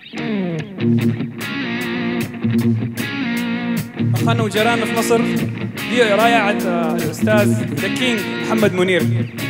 أخانا وجيراننا في مصر دي رايعة الأستاذ ذا كينج محمد منير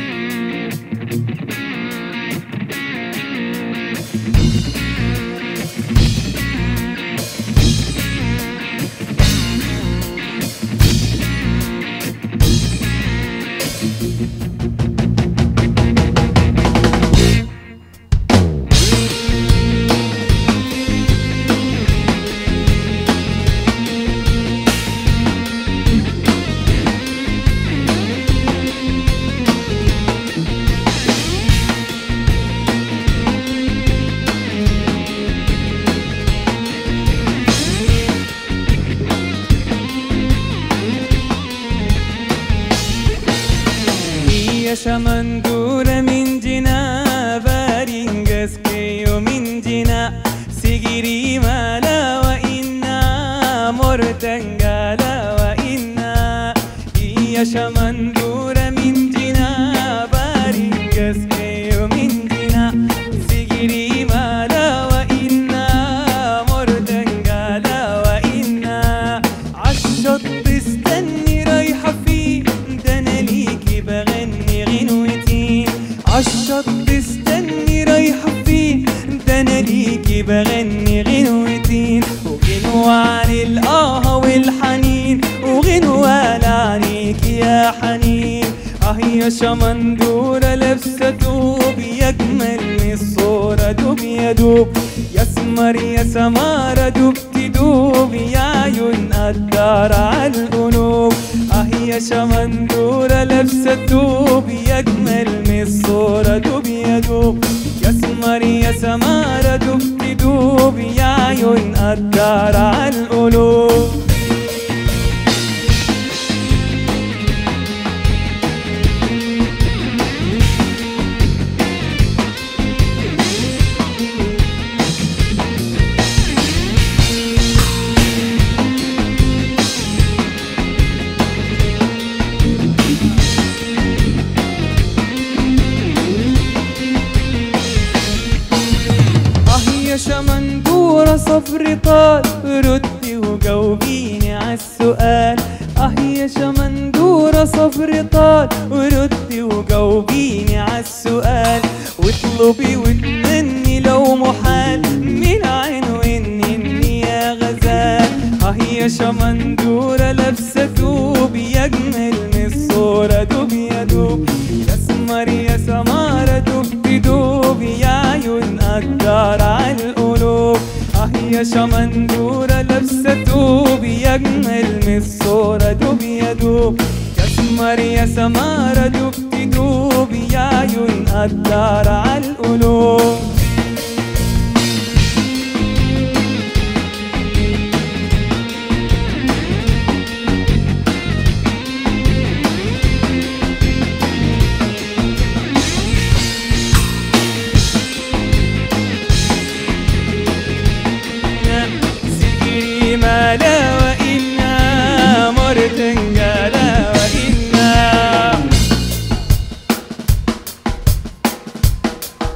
هي شمندورة من جنا بارينجس كيو من جنا سيجري مالا وإنا مرتنجالا وإنا هي شمندورة من جنا بارينجس كيو من جنا سيجري مالا وإنا مرتنجالا وإنا عالشط استني رايحة فين ده أنا ليكي بغني غنوتين عالشط استني رايحة فين ده أنا ليكي بغني غنوتين وغنوة عن الآه والحنين وغنوة لعنيك يا حنين اه يا شمندورة لابسة دوب يجمل من الصورة دوب يا دوب يا سمر يا سمارة دوب تدوب يا عيون قدار عالقلوب اه يا شمندورة لابسة دوب يجمل من الصورة دوب يا دوب يا سمر يا سمارة دوب تدوب يا عيون قدار عالقلوب اه يا شمندورة صبري طال ردي وجاوبيني عالسؤال اه يا شمندورة صبري طال وردي وجاوبيني عالسؤال واطلبي واتمني لو محال من عين واني يا غزال اه يا شمندورة لابسة دوب يجمل من الصورة دوب يا دوب يا سمر يا سمارة دوب تدوب يا عيون قدار عالقلوب اه يا شمندورة لابسة دوب يجمل من الصورة دوب يا دوب يا سمر يا سمارة دوب تدوب يا عيون قدار عالقلوب سيجري مالا وإنا مرتنجالا وإنا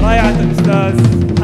رائعة الأستاذ